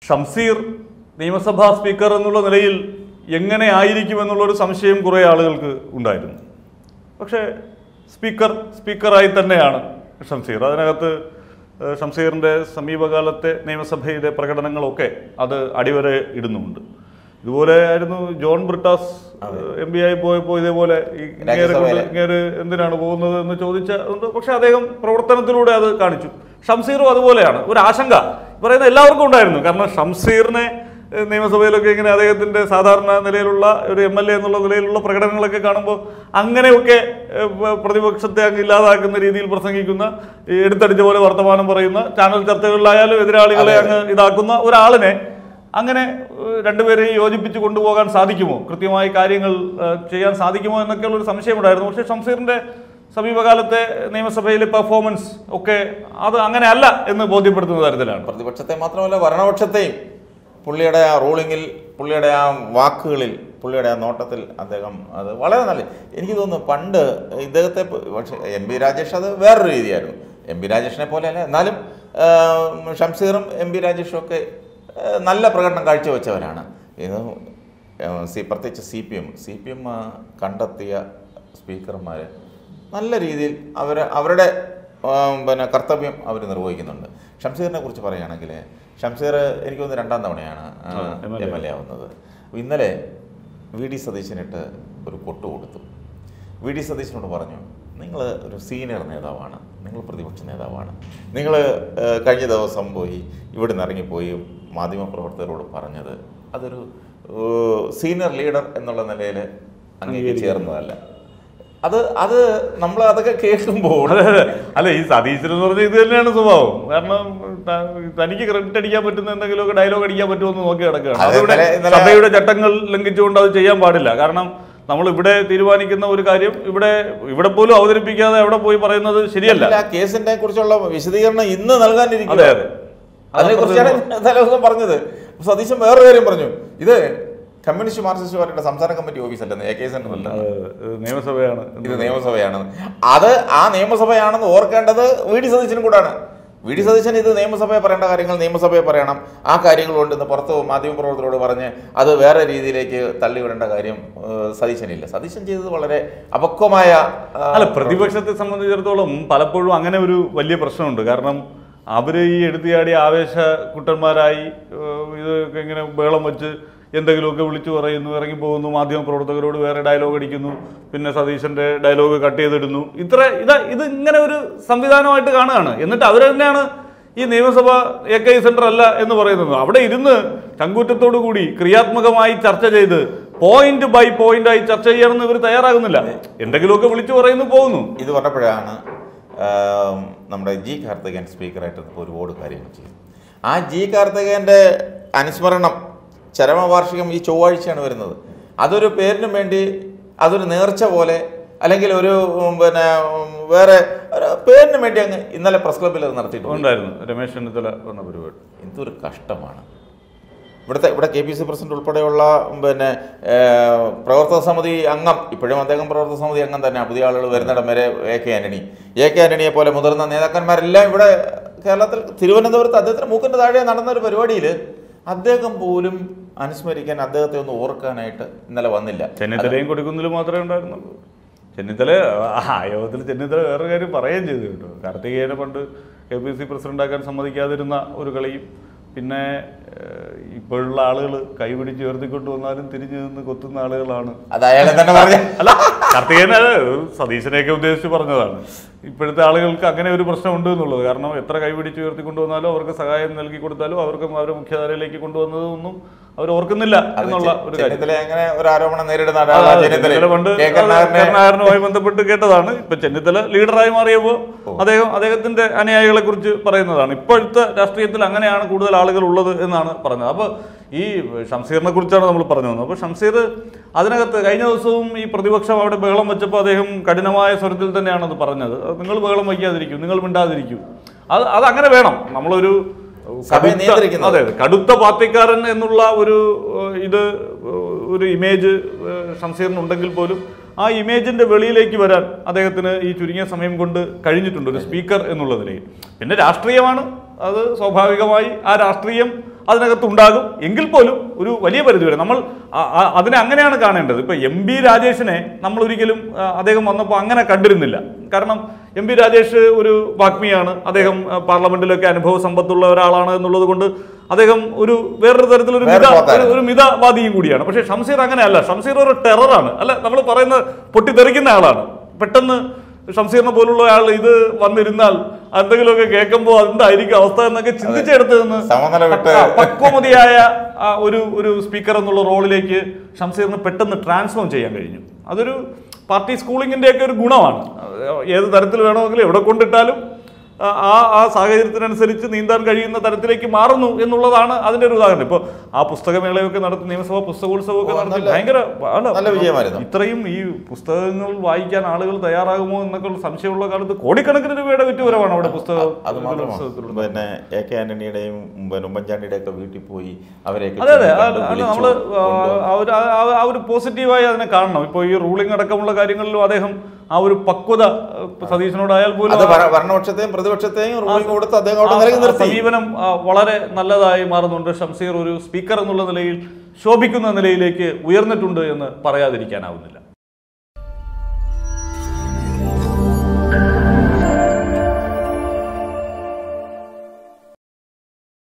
ഷംസീർ നിയമസഭാ സ്പീക്കർ എന്നുള്ള നിലയിൽ എങ്ങനെ ആയിരിക്കും എന്നുള്ളൊരു സംശയം കുറേ ആളുകൾക്ക് ഉണ്ടായിരുന്നു പക്ഷേ സ്പീക്കർ സ്പീക്കറായി തന്നെയാണ് ഷംസീർ അതിനകത്ത് ഏഹ്, ഷംസീറിൻ്റെ സമീപകാലത്തെ നിയമസഭയിലെ പ്രകടനങ്ങളൊക്കെ അത് അടിവരെ ഇടുന്നുമുണ്ട് ഇതുപോലെ ആയിരുന്നു ജോൺ ബ്രിട്ടാസ് എം പി ആയി പോയപ്പോൾ ഇതേപോലെ ഈ ഇങ്ങേരെ കൊണ്ട് രാജ്യസഭയിലെ. ഇങ്ങേര് എന്തിനാണ് പോകുന്നത് എന്ന് ചോദിച്ച ഉണ്ട്. പക്ഷെ അദ്ദേഹം പ്രവർത്തനത്തിലൂടെ അത് കാണിച്ചു ഷംസീറും അതുപോലെയാണ് ഒരു ആശങ്ക പറയുന്ന എല്ലാവർക്കും ഉണ്ടായിരുന്നു കാരണം ഷംസീറിനെ ഏഹ്, നിയമസഭയിലൊക്കെ ഇങ്ങനെ അദ്ദേഹത്തിന്റെ സാധാരണ നിലയിലുള്ള ഒരു എം എൽ എ എന്നുള്ള നിലയിലുള്ള പ്രകടനങ്ങളൊക്കെ കാണുമ്പോൾ അങ്ങനെയൊക്കെ ഏഹ്, പ- പ്രതിപക്ഷത്തെ അങ്ങ് ഇല്ലാതാക്കുന്ന രീതിയിൽ പ്രസംഗിക്കുന്ന ഈ എടുത്തടിച്ച പോലെ വർത്തമാനം പറയുന്ന ചാനൽ ചർച്ചകളിലായാലും എതിരാളികളെ അങ്ങ് ഇതാക്കുന്ന ഒരാളിനെ അങ്ങനെ ഏഹ്, രണ്ടുപേരെയും യോജിപ്പിച്ച് കൊണ്ടുപോകാൻ സാധിക്കുമോ കൃത്യമായി കാര്യങ്ങൾ ഏഹ്, ചെയ്യാൻ സാധിക്കുമോ എന്നൊക്കെയുള്ള ഒരു സംശയമുണ്ടായിരുന്നു പക്ഷേ ഷംസീറിന്റെ സമീപകാലത്തെ നിയമസഭയിലെ പെർഫോമൻസ് ഒക്കെ അത് അങ്ങനെ അല്ല എന്ന് ബോധ്യപ്പെടുത്തുന്ന തരത്തിലാണ് പ്രതിപക്ഷത്തെ മാത്രമല്ല ഭരണപക്ഷത്തെയും പുള്ളിയുടെ ആ റൂളിങ്ങിൽ പുള്ളിയുടെ ആ വാക്കുകളിൽ പുള്ളിയുടെ ആ നോട്ടത്തിൽ അദ്ദേഹം അത് വളരെ നല്ല എനിക്ക് തോന്നുന്നു പണ്ട് ഇദ്ദേഹത്തെ പ- പക്ഷേ എം പി രാജേഷ് അത് വേറൊരു രീതിയായിരുന്നു എം പി രാജേഷിനെ പോലെയല്ല എന്നാലും ആ, ഷംസീറും എം പി രാജേഷും ഒക്കെ ആ, നല്ല പ്രകടനം കാഴ്ചവെച്ചവരാണ് ഇത് ആ, സി പ്രത്യേകിച്ച് C P M C P M കണ്ടെത്തിയ സ്പീക്കർമാർ നല്ല രീതിയിൽ അവർ അവരുടെ ആ, പിന്നെ കർത്തവ്യം അവർ നിർവഹിക്കുന്നുണ്ട് ഷംസീറിനെ കുറിച്ച് പറയുകയാണെങ്കിൽ ഷംസീർ എനിക്ക് തോന്നുന്നു രണ്ടാം തവണയാണ് ആ, MLA. എം എൽ എ ആവുന്നത് ഇന്നലെ വി ഡി സതീശനിട്ട് ഒരു കൊട്ടു കൊടുത്തു വി ഡി സതീശനോട് പറഞ്ഞു നിങ്ങൾ ഒരു സീനിയർ നേതാവാണ് നിങ്ങൾ പ്രതിപക്ഷ നേതാവാണ് നിങ്ങൾ കഴിഞ്ഞ ദിവസം പോയി ഇവിടെ നിന്ന് ഇറങ്ങിപ്പോയി മാധ്യമപ്രവർത്തകരോട് പറഞ്ഞത് അതൊരു സീനിയർ ലീഡർ എന്നുള്ള നിലയിൽ അങ്ങേക്ക് ചേർന്നതല്ല അത് അത് നമ്മൾ അതൊക്കെ കേൾക്കുമ്പോൾ അതെ അതെ അല്ല ഈ സതീശൻ എന്ന് പറഞ്ഞാൽ ഇത് തന്നെയാണ് സ്വഭാവം കാരണം ത- തനിക്ക് ക്രെഡിറ്റ് അടിക്കാൻ പറ്റുന്ന എന്തെങ്കിലുമൊക്കെ ഡയലോഗ് അടിക്കാൻ പറ്റുമോ എന്ന് നോക്കി കിടക്കുകയാണ് അതെ, അതിവിടെ ഇന്നലെ- ഇന്നലെ- സഭയുടെ ചട്ടങ്ങൾ ലംഘിച്ചുകൊണ്ട് അത് ചെയ്യാൻ പാടില്ല കാരണം നമ്മൾ ഇവിടെ തീരുമാനിക്കുന്ന ഒരു കാര്യം ഇവിടെ ഇവിടെ പോലും അവതരിപ്പിക്കാതെ അവിടെ പോയി പറയുന്നത് ശരിയല്ല ആ കേസിനെ കുറിച്ചുള്ള വിശദീകരണം ഇന്ന് നൽകാനിരിക്കും അതെ അതെ അതിനെ കുറിച്ചാണ് തലേദിവസം പറഞ്ഞത് സതീശൻ വേറെ കാര്യം പറഞ്ഞു ഇത് കമ്മ്യൂണിസ്റ്റ് മാർക്സിസ്റ്റ് പാർട്ടിയുടെ സംസ്ഥാന കമ്മിറ്റി ഓഫീസല്ലെന്ന് എ കെ സെന്റർ അല്ല അത് നിയമസഭയാണ് ഇത് നിയമസഭയാണ് അത് ആ നിയമസഭയാണെന്ന് ഓർക്കേണ്ടത് വി ഡി സതീശനും കൂടാണ് വി ഡി സതീശൻ ഇത് നിയമസഭയെ പറയേണ്ട കാര്യങ്ങൾ നിയമസഭയെ പറയണം ആ കാര്യങ്ങൾ കൊണ്ട് ഇന്ന് പുറത്ത് മാധ്യമപ്രവർത്തകരോട് പറഞ്ഞ് അത് വേറെ രീതിയിലേക്ക് തള്ളിവിടേണ്ട കാര്യം ഏഹ്, സതീശനില്ല സതീശൻ ചെയ്തത് വളരെ അപക്വമായ ആ, അല്ല പ്രതിപക്ഷത്തെ സംബന്ധിച്ചിടത്തോളം പലപ്പോഴും അങ്ങനെ ഒരു വലിയ പ്രശ്നമുണ്ട് കാരണം അവര് ഈ എടുത്തിയാടി ആവേശ കുട്ടന്മാരായി ഏഹ്, ഇതൊക്കെ ഇങ്ങനെ ബേളം വെച്ച് എന്തെങ്കിലുമൊക്കെ വിളിച്ചു പറയുന്നു ഇറങ്ങി പോകുന്നു മാധ്യമ പ്രവർത്തകരോട് വേറെ ഡയലോഗ് അടിക്കുന്നു പിന്നെ സതീശന്റെ ഡയലോഗ് കട്ട് ചെയ്തിടുന്നു ഇത്ര ഇതാ ഇത് ഇങ്ങനെ ഒരു സംവിധാനമായിട്ട് കാണുകയാണ് എന്നിട്ട് അവർ തന്നെയാണ് ഈ നിയമസഭ എ കെ സെന്റർ അല്ല എന്ന് പറയുന്നത് അവിടെ ഇരുന്ന് ചങ്കൂറ്റത്തോടു കൂടി ക്രിയാത്മകമായി ചർച്ച ചെയ്ത് പോയിന്റ് ബൈ പോയിന്റ് ആയി ചർച്ച ചെയ്യണമെന്ന് ഇവർ തയ്യാറാകുന്നില്ല എന്തെങ്കിലുമൊക്കെ വിളിച്ചു പറയുന്നു പോകുന്നു ഇത് പറഞ്ഞപ്പോഴാണ് ആം, നമ്മുടെ ജി കാർത്തികൻ സ്പീക്കറായിട്ട് ഒരുപാട് കാര്യങ്ങൾ ചെയ്തു ആ ജി കാർത്തികേൻ്റെ അനുസ്മരണം ചരമവാർഷികം ഈ ചൊവ്വാഴ്ചയാണ് വരുന്നത് അതൊരു പേരിനും വേണ്ടി അതൊരു നേർച്ച പോലെ അല്ലെങ്കിൽ ഒരു ഉം, പിന്നെ ഉം, വേറെ ഒരു പേരിന് വേണ്ടി അങ്ങ് ഇന്നലെ പ്രസ് ക്ലബ്ബിൽ അത് നടത്തിയിട്ടുണ്ട് ഉണ്ടായിരുന്നു രമേശ് ചെന്നിത്തല വന്ന പരിപാടി എന്തൊരു കഷ്ടമാണ് ഇവിടുത്തെ ഇവിടെ കെ പി സി പ്രസിഡന്റ് ഉൾപ്പെടെയുള്ള പിന്നെ ഏഹ്, പ്രവർത്തക സമിതി അംഗം ഇപ്പോഴും അദ്ദേഹം പ്രവർത്തക സമിതി അംഗം തന്നെയാണ് പുതിയ ആളുകൾ വരുന്നിടം വരെ A K Antony A K ആന്റണിയെ പോലെ മുതിർന്ന നേതാക്കന്മാരെല്ലാം ഇവിടെ കേരളത്തിൽ തിരുവനന്തപുരത്ത് അദ്ദേഹത്തിന് മൂക്കിന്റെ താഴെ നടന്ന ഒരു പരിപാടിയിൽ അദ്ദേഹം പോലും അനുസ്മരിക്കാൻ അദ്ദേഹത്തെ ഒന്ന് ഓർക്കാനായിട്ട് ഇന്നലെ വന്നില്ല ചെന്നിത്തലയും കൊടുക്കുന്നില്ല മാത്രമേ ഉണ്ടായിരുന്നുള്ളൂ ചെന്നിത്തല ആ യോഗത്തിൽ ചെന്നിത്തല വേറൊരു കാര്യം പറയുകയും ചെയ്തു കേട്ടോ കാർത്തികേയനെ പണ്ട് കെ പി സി പ്രസിഡന്റാക്കാൻ സമ്മതിക്കാതിരുന്ന ഒരു കളിയും പിന്നെ ഏഹ്, ഇപ്പോഴുള്ള ആളുകൾ കൈപിടിച്ച് ഉയർത്തിക്കൊണ്ട് വന്നാലും തിരിഞ്ഞു നിന്ന് കൊത്തുന്ന ആളുകളാണ് അത് അയാളെ തന്നെ പറഞ്ഞ അല്ല കാർത്തികേയന് സതീശനെയൊക്കെ ഉദ്ദേശിച്ച് പറഞ്ഞതാണ് ഇപ്പോഴത്തെ ആളുകൾക്ക് അങ്ങനെ ഒരു പ്രശ്നമുണ്ട് എന്നുള്ളത് കാരണം എത്ര കൈപിടിച്ച് ഉയർത്തിക്കൊണ്ടു വന്നാലും അവർക്ക് സഹായം നൽകി കൊടുത്താലും അവർക്ക് അവരെ മുഖ്യധാരയിലേക്ക് കൊണ്ടുവന്നതൊന്നും അവർ ഓർക്കുന്നില്ല എന്നുള്ള ഒരു കാര്യം ചെന്നിത്തല അങ്ങനെ ഒരു ആരോപണം നേരിടുന്ന അതെ, ആളാണ് അതെ. ചെന്നിത്തല ചെന്നിത്തല പണ്ട് കെ കരുണാകരനെ കരുണാകരനുമായി ബന്ധപ്പെട്ട് കേട്ടതാണ് ഇപ്പൊ ചെന്നിത്തല ലീഡറായി മാറിയപ്പോൾ അദ്ദേഹം അദ്ദേഹത്തിന്റെ അനുയായികളെ കുറിച്ച് പറയുന്നതാണ് ഇപ്പോഴത്തെ രാഷ്ട്രീയത്തിൽ അങ്ങനെയാണ് കൂടുതൽ ആളുകൾ ഉള്ളത് എന്നാണ് പറഞ്ഞത് അപ്പോൾ ഈ ഷംസീറിനെ കുറിച്ചാണ് നമ്മൾ പറഞ്ഞു വന്നത് അപ്പോൾ ഷംസീർ അതിനകത്ത് കഴിഞ്ഞ ദിവസവും ഈ പ്രതിപക്ഷം അവിടെ ബഹളം വെച്ചപ്പോൾ അദ്ദേഹം കഠിനമായ സ്വരത്തിൽ തന്നെയാണ് അത് പറഞ്ഞത് അത് നിങ്ങൾ ബഹളം വയ്ക്കാതിരിക്കും നിങ്ങൾ മിണ്ടാതിരിക്കൂ അത് അത് അങ്ങനെ വേണം നമ്മളൊരു സഭയെ കടുത്ത- നിയന്ത്രിക്കുന്നത്. അതെ അതെ കടുത്ത പാർട്ടിക്കാരൻ എന്നുള്ള ഒരു ഏഹ്, ഇത് ഏഹ്, ഒരു ഇമേജ് ഏഹ്, ഷംസീറിനുണ്ടെങ്കിൽ പോലും ആ ഇമേജിന്റെ വെളിയിലേക്ക് വരാൻ അദ്ദേഹത്തിന് ഈ ചുരുങ്ങിയ സമയം കൊണ്ട് കഴിഞ്ഞിട്ടുണ്ട് ഒരു സ്പീക്കർ എന്നുള്ള നിലയിൽ പിന്നെ രാഷ്ട്രീയമാണ് അത് സ്വാഭാവികമായി ആ രാഷ്ട്രീയം അതിനകത്ത് ഉണ്ടാകും എങ്കിൽ പോലും ഒരു വലിയ പരിധിവരെ നമ്മൾ ആ- ആ- അതിനെ അങ്ങനെയാണ് കാണേണ്ടത് ഇപ്പൊ എം ബി രാജേഷിനെ നമ്മൾ ഒരിക്കലും ആ, അദ്ദേഹം വന്നപ്പോൾ അങ്ങനെ കണ്ടിരുന്നില്ല കാരണം എം പി രാജേഷ് ഒരു വാഗ്മിയാണ് അദ്ദേഹം ആ, പാർലമെന്റിലൊക്കെ അനുഭവ സമ്പത്തുള്ള ഒരാളാണ് എന്നുള്ളത് കൊണ്ട് അദ്ദേഹം ഒരു വേറൊരു തരത്തിലൊരു വേറെ മിത പോക്കായിരുന്നു. ഒരു മിതവാദിയും കൂടിയാണ് പക്ഷേ ഷംസീർ അങ്ങനെയല്ല ഷംസീർ ഒരു ടെററാണ് അല്ല നമ്മൾ പറയുന്നത് പൊട്ടിത്തെറിക്കുന്ന ആളാണ് പെട്ടെന്ന് ഷംസീറിനെ പോലുള്ള ആൾ ഇത് വന്നിരുന്നാൽ എന്തെങ്കിലുമൊക്കെ കേൾക്കുമ്പോൾ എന്തായിരിക്കും അവസ്ഥ എന്നൊക്കെ ചിന്തിച്ചെടുത്ത് നിന്ന് സമനില വിട്ട് ആ, പക്വമതിയായ ആ, ഒരു ഒരു സ്പീക്കർ എന്നുള്ള റോളിലേക്ക് ഷംസീറിന് പെട്ടെന്ന് ട്രാൻസ്ഫോം ചെയ്യാൻ കഴിഞ്ഞു അതൊരു പാർട്ടി സ്കൂളിങ്ങിന്റെ ഒക്കെ ഒരു ഗുണമാണ് അത് ഏത് തരത്തിൽ വേണമെങ്കിലും എവിടെ കൊണ്ടിട്ടാലും ആ ആ- ആ സാഹചര്യത്തിനനുസരിച്ച് നീന്താൻ കഴിയുന്ന തരത്തിലേക്ക് മാറുന്നു എന്നുള്ളതാണ് അതിന്റെ ഒരു ഉദാഹരണം ഇപ്പോൾ ആ പുസ്തകമേളയൊക്കെ നടത്തി നിയമസഭാ പുസ്തകോത്സവമൊക്കെ ഓ, നടത്തി നല്ല- ഭയങ്കര അല്ല, നല്ല വിജയമായിരുന്നു. ഇത്രയും ഈ പുസ്തകങ്ങൾ വായിക്കാൻ ആളുകൾ തയ്യാറാകുമോ എന്നൊക്കെ ഉള്ള സംശയമുള്ള കാലത്ത് കോടിക്കണക്കിന് രൂപയുടെ വിറ്റുവരവാണ് അവിടെ പുസ്തക അത് മാത്രമാണ് പുസ്തകത്തിലുള്ളത്. പിന്നെ എ കെ ആന്റണിയുടെയും പിന്നെ ഉമ്മൻചാണ്ടിയുടെ ഒക്കെ വീട്ടിൽ പോയി അവരെയൊക്കെ അതെ അതെ ചെന്ന് ആ- കണ്ട് അല്ല വിളിച്ചു, നമ്മള് ആ, കൊണ്ടുവന്നു. ആ ഒരു ആ- ആ- ആ ഒരു പോസിറ്റീവായി അതിനെ കാണണം ഇപ്പോൾ ഈ റൂളിംഗ് അടക്കമുള്ള കാര്യങ്ങളിലും അദ്ദേഹം ആ ഒരു പക്വത ആ, സതീശനോടായാൽ പോലും അത് ആ- ഭര- ഭരണപക്ഷത്തെയും പ്രതിപക്ഷത്തെയും റൂളിംഗ് കൊടുത്ത് അദ്ദേഹം അവിടെ ആ- നിലയിൽ ആ നിർത്തി സമീപനം ആ, വളരെ നല്ലതായി മാറുന്നുണ്ട് ഷംസീർ ഒരു സ്പീക്കർ എന്നുള്ള നിലയിൽ ശോഭിക്കുന്ന നിലയിലേക്ക് ഉയർന്നിട്ടുണ്ട് എന്ന് പറയാതിരിക്കാനാവുന്നില്ല